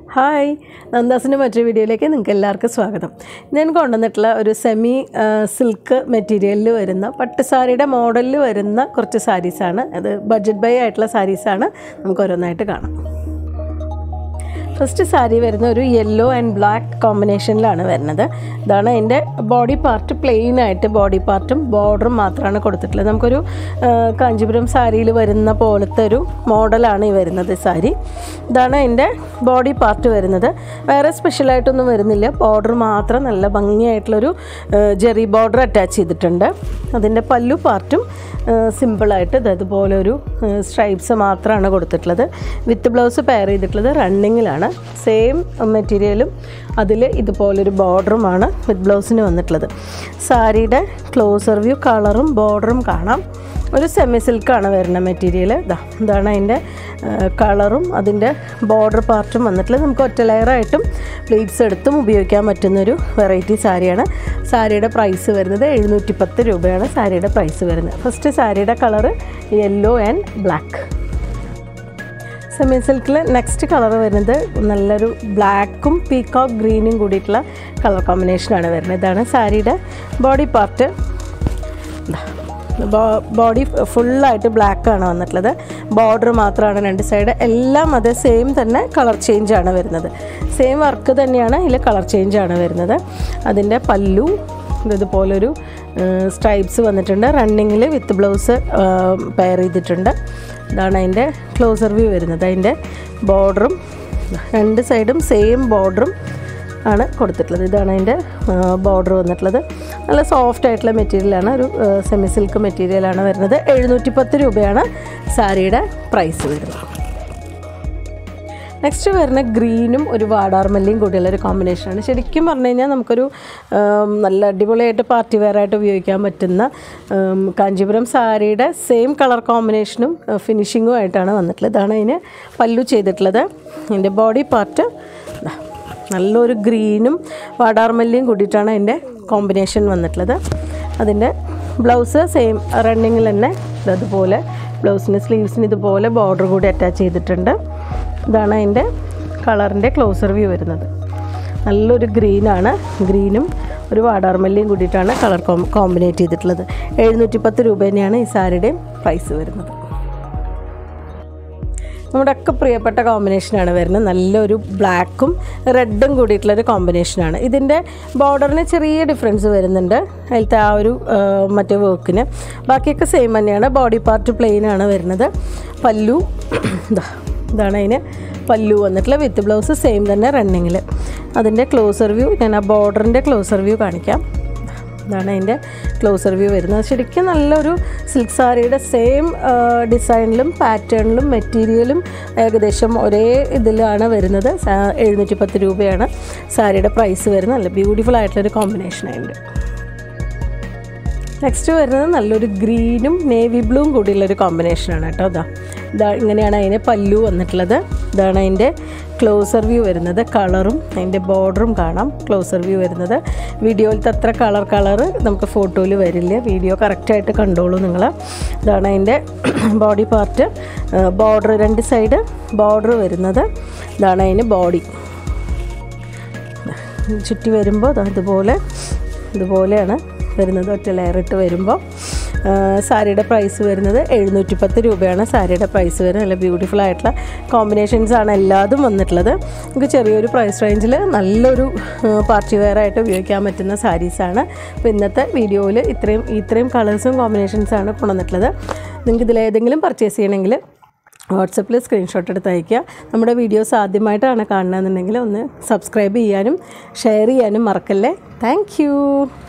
hi നന്ദാസിൻ്റെ മറ്റൊരു വീഡിയോയിലേക്ക് നിങ്ങൾക്ക് എല്ലാവർക്കും സ്വാഗതം ഞാൻ കൊണ്ടുവന്നിട്ടുള്ള ഒരു സെമി സിൽക്ക് മെറ്റീരിയലിൽ വരുന്ന പട്ടുസാരിയുടെ മോഡലിൽ വരുന്ന കുറച്ച് സാരീസാണ് അത് ബഡ്ജറ്റ് ബൈ ആയിട്ടുള്ള സാരീസാണ് നമുക്ക് ഓരോന്നായിട്ട് കാണാം ഫസ്റ്റ് സാരി വരുന്ന ഒരു യെല്ലോ ആൻഡ് ബ്ലാക്ക് കോമ്പിനേഷനിലാണ് വരുന്നത് ഇതാണ് അതിൻ്റെ ബോഡി പാർട്ട് പ്ലെയിൻ ആയിട്ട് ബോഡി പാർട്ടും ബോർഡറും മാത്രമാണ് കൊടുത്തിട്ടുള്ളത് നമുക്കൊരു ആ, കാഞ്ചീപുരം സാരിയിൽ വരുന്ന പോലത്തെ ഒരു മോഡലാണ് ഈ വരുന്നത് ഈ സാരി ഇതാണ് അതിൻ്റെ ബോഡി പാർട്ട് വരുന്നത് വേറെ സ്പെഷ്യലായിട്ടൊന്നും വരുന്നില്ല ബോർഡർ മാത്രം നല്ല ഭംഗിയായിട്ടുള്ളൊരു ആ, ജെറി ബോർഡർ അറ്റാച്ച് ചെയ്തിട്ടുണ്ട് അതിൻ്റെ പല്ലു പാർട്ടും സിമ്പിളായിട്ട് ഇത് ഇതുപോലെ ഒരു സ്ട്രൈപ്സ് മാത്രമാണ് കൊടുത്തിട്ടുള്ളത് വിത്ത് ബ്ലൗസ് പെയർ ചെയ്തിട്ടുള്ളത് റണ്ണിങ്ങിലാണ് സെയിം മെറ്റീരിയലും അതിൽ ഇതുപോലൊരു ബോർഡറുമാണ് വിത്ത് ബ്ലൗസിന് വന്നിട്ടുള്ളത് സാരിയുടെ ക്ലോസർ വ്യൂ കളറും ബോർഡറും കാണാം ഒരു സെമി സിൽക്കാണ് വരുന്ന മെറ്റീരിയൽ ഇതാ ഇതാണ് അതിൻ്റെ കളറും അതിൻ്റെ ബോർഡർ പാർട്ടും വന്നിട്ടുള്ളത് നമുക്ക് ഒറ്റ ലെയറായിട്ടും പ്ലീറ്റ്സ് എടുത്തും ഉപയോഗിക്കാൻ പറ്റുന്നൊരു വെറൈറ്റി സാരിയാണ് സാരിയുടെ പ്രൈസ് വരുന്നത് എഴുന്നൂറ്റി പത്ത് രൂപയാണ് സാരിയുടെ പ്രൈസ് വരുന്നത് ഫസ്റ്റ് സാരിയുടെ colour yellow and black semi സിൽക്കിൽ നെക്സ്റ്റ് കളർ വരുന്നത് നല്ലൊരു ബ്ലാക്കും പീക്കോക്ക് ഗ്രീനും കൂടിയിട്ടുള്ള കളർ കോമ്പിനേഷനാണ് വരുന്നത് ഇതാണ് സാരിയുടെ ബോഡി പാർട്ട് ബോഡി ഫുള്ളായിട്ട് ബ്ലാക്കാണ് വന്നിട്ടുള്ളത് ബോർഡർ മാത്രമാണ് രണ്ട് സൈഡ് എല്ലാം അതേ സെയിം തന്നെ കളർ ചേഞ്ച് ആണ് വരുന്നത് സെയിം വർക്ക് തന്നെയാണ് ഇതിൽ കളർ ചേഞ്ച് ആണ് വരുന്നത് അതിൻ്റെ പല്ലു ഇതുപോലൊരു സ്ട്രൈപ്സ് വന്നിട്ടുണ്ട് റണ്ണിങ്ങിൽ വിത്ത് ബ്ലൗസ് പെയർ ചെയ്തിട്ടുണ്ട് ഇതാണ് അതിൻ്റെ ക്ലോസർ വ്യൂ വരുന്നത് അതിൻ്റെ ബോർഡറും രണ്ട് സൈഡും സെയിം ബോർഡറും ആണ് കൊടുത്തിട്ടുള്ളത് ഇതാണ് അതിൻ്റെ ബോർഡർ വന്നിട്ടുള്ളത് നല്ല സോഫ്റ്റ് ആയിട്ടുള്ള മെറ്റീരിയലാണ് ഒരു സെമി സിൽക്ക് മെറ്റീരിയലാണ് വരുന്നത് എഴുന്നൂറ്റി പത്ത് രൂപയാണ് സാരിയുടെ പ്രൈസ് വരുന്നത് നെക്സ്റ്റ് വരുന്ന ഗ്രീനും ഒരു വാടാർമല്ലിയും കൂടിയുള്ള ഒരു കോമ്പിനേഷനാണ് ശരിക്കും പറഞ്ഞു കഴിഞ്ഞാൽ നമുക്കൊരു ഉം, നല്ല അടിപൊളിയായിട്ട് പാർട്ടി വെയർ ആയിട്ട് ഉപയോഗിക്കാൻ പറ്റുന്ന ഉം, കാഞ്ചീപുരം സാരിയുടെ സെയിം കളർ കോമ്പിനേഷനും ഫിനിഷിങ്ങും ആയിട്ടാണ് വന്നിട്ടുള്ളത് ഇതാണ് അതിന് പല്ലു ചെയ്തിട്ടുള്ളത് ഇതിൻ്റെ ബോഡി പാർട്ട് നല്ലൊരു ഗ്രീനും വാടാർമല്ലിയും കൂടിയിട്ടാണ് അതിൻ്റെ കോമ്പിനേഷൻ വന്നിട്ടുള്ളത് അതിൻ്റെ ബ്ലൗസ് സെയിം റണ്ണിങ്ങിൽ തന്നെ അതുപോലെ ബ്ലൗസിന് സ്ലീവ്സിന് ഇതുപോലെ ബോർഡർ കൂടി അറ്റാച്ച് ചെയ്തിട്ടുണ്ട് ഇതാണ് അതിൻ്റെ കളറിൻ്റെ ക്ലോസർ വ്യൂ വരുന്നത് നല്ലൊരു ഗ്രീനാണ് ഗ്രീനും ഒരു വാടാർമല്ലിയും കൂടിയിട്ടാണ് കളർ കോം കോമ്പിനേറ്റ് ചെയ്തിട്ടുള്ളത് എഴുന്നൂറ്റി പത്ത് രൂപ തന്നെയാണ് ഈ സാരിയുടെയും പ്രൈസ് വരുന്നത് നമ്മുടെ ഒക്കെ പ്രിയപ്പെട്ട കോമ്പിനേഷനാണ് വരുന്നത് നല്ലൊരു ബ്ലാക്കും റെഡും കൂടിയിട്ടുള്ളൊരു കോമ്പിനേഷനാണ് ഇതിൻ്റെ ബോർഡറിന് ചെറിയ ഡിഫറൻസ് വരുന്നുണ്ട് അതിലത്തെ ആ ഒരു ആ, മറ്റേ വർക്കിന് ബാക്കിയൊക്കെ സെയിം തന്നെയാണ് ബോഡി പാർട്ട് പ്ലെയിൻ ആണ് വരുന്നത് പല്ലു ഇതാ ഇതാണ് അതിന് പല്ലു വന്നിട്ടുള്ള വിത്ത് ബ്ലൗസ് സെയിം തന്നെ റണ്ണിങ്ങിൽ അതിൻ്റെ ക്ലോസർ വ്യൂ ഞാൻ ആ ബോർഡറിൻ്റെ ക്ലോസർ വ്യൂ കാണിക്കാം ഇതാണ് അതിൻ്റെ ക്ലോസർ വ്യൂ വരുന്നത് ശരിക്കും നല്ലൊരു സിൽക്ക് സാരിയുടെ സെയിം ഡിസൈനിലും പാറ്റേണിലും മെറ്റീരിയലും ഏകദേശം ഒരേ ഇതിലാണ് വരുന്നത് എഴുന്നൂറ്റി പത്ത് രൂപയാണ് സാരിയുടെ പ്രൈസ് വരുന്നത് നല്ല ബ്യൂട്ടിഫുൾ ആയിട്ടുള്ളൊരു കോമ്പിനേഷൻ അതിൻ്റെ നെക്സ്റ്റ് വരുന്നത് നല്ലൊരു ഗ്രീനും നേവി ബ്ലൂവും കൂടിയുള്ളൊരു കോമ്പിനേഷനാണ് കേട്ടോ അതാ ഇതാ ഇങ്ങനെയാണ് അതിന് പല്ലു വന്നിട്ടുള്ളത് ഇതാണ് അതിൻ്റെ ക്ലോസർ വ്യൂ വരുന്നത് കളറും അതിൻ്റെ ബോർഡറും കാണാം ക്ലോസർ വ്യൂ വരുന്നത് വീഡിയോയിലത്തെ അത്ര കളർ കളർ നമുക്ക് ഫോട്ടോയിൽ വരില്ല വീഡിയോ കറക്റ്റായിട്ട് കണ്ടോളൂ നിങ്ങൾ ഇതാണ് അതിൻ്റെ ബോഡി പാർട്ട് ബോർഡർ രണ്ട് സൈഡ് ബോർഡർ വരുന്നത് ഇതാണ് അതിന് ബോഡി ചുറ്റി വരുമ്പോൾ ദാ ഇതുപോലെ ഇതുപോലെയാണ് വരുന്നത് ഒറ്റ ലെയർ ഇട്ട് വരുമ്പോൾ ആ, സാരിയുടെ പ്രൈസ് വരുന്നത് എഴുന്നൂറ്റി പത്ത് രൂപയാണ് സാരിയുടെ പ്രൈസ് വരുന്നത് നല്ല ബ്യൂട്ടിഫുൾ ആയിട്ടുള്ള കോമ്പിനേഷൻസ് ആണ് എല്ലാതും വന്നിട്ടുള്ളത് നമുക്ക് ചെറിയൊരു പ്രൈസ് റേഞ്ചിൽ നല്ലൊരു പാർട്ടി വെയർ ആയിട്ട് ഉപയോഗിക്കാൻ പറ്റുന്ന സാരീസാണ് അപ്പോൾ ഇന്നത്തെ വീഡിയോയിൽ ഇത്രയും ഇത്രയും കളേഴ്സും കോമ്പിനേഷൻസാണ് കൊണ്ടുവന്നിട്ടുള്ളത് നിങ്ങൾക്ക് ഇതിലേതെങ്കിലും പർച്ചേസ് ചെയ്യണമെങ്കിൽ വാട്സപ്പിൽ സ്ക്രീൻഷോട്ട് എടുത്ത് അയയ്ക്കുക നമ്മുടെ വീഡിയോസ് ആദ്യമായിട്ടാണ് കാണുന്നതെന്നുണ്ടെങ്കിൽ ഒന്ന് സബ്സ്ക്രൈബ് ചെയ്യാനും ഷെയർ ചെയ്യാനും മറക്കല്ലേ താങ്ക്